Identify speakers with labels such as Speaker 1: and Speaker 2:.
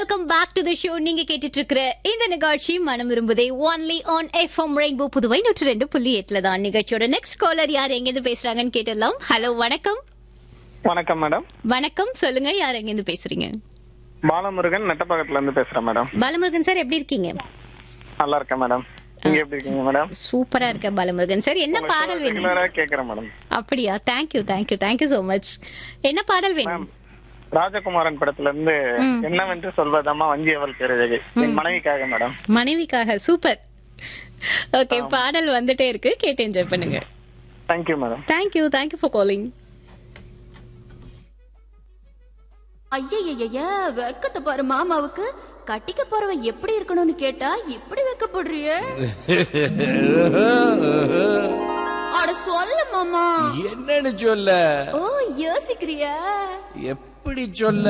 Speaker 1: welcome back to the show நீங்க கேட்டுட்டு இருக்கிற இந்த நிகழ்ச்சி மனம் விரும்புதே only on FM rainbow Puduvai நூற்றி ரெண்டு புள்ளி எட்டுல தான் நிகழ்ச்சியோட நெக்ஸ்ட் காலர் யார் எங்கிருந்து பேசுறாங்கன்னு கேட்டலாம் ஹலோ வணக்கம்
Speaker 2: வணக்கம் மேடம்
Speaker 1: வணக்கம் சொல்லுங்க யார் எங்கிருந்து பேசுறீங்க
Speaker 2: பாலமுருகன் நெட்டப்பாக்கத்துல இருந்து பேசுறேன் மேடம்
Speaker 1: பாலமுருகன் சார் எப்படி இருக்கீங்க
Speaker 2: நல்லா இருக்கேன் மேடம் நீங்க எப்படி இருக்கீங்க மேடம்
Speaker 1: சூப்பரா இருக்க பாலமுருகன் சார் என்ன பாடல் வேணும்
Speaker 2: ரெகுலரா கேக்குறேன் மேடம்
Speaker 1: அப்படியா thank you thank you thank you so much என்ன பாடல் வேணும்
Speaker 2: ராஜகுமாரன் படத்துல இருந்து என்னவென்று சொல்வதம்மா வஞ்சி அவள் பேரழகு என் மனைவிக்காக மேடம்
Speaker 1: மனைவிக்காக சூப்பர் ஓகே பாடல் வந்துட்டே இருக்கு கேட்டு என்ஜாய் பண்ணுங்க
Speaker 2: thank you madam
Speaker 1: thank you thank you for calling
Speaker 3: ஐயய்யய்ய வெக்கத்தை பாரு மாமாவுக்கு கட்டிக்க போறவன் எப்படி இருக்கணும்னு கேட்டா இப்படி வெக்கப்படுறியே அட சொல்லு மாமா
Speaker 4: என்னன்னு சொல்ல
Speaker 3: ஓ யோசிக்கிறியா
Speaker 4: எப்படி சொல்ல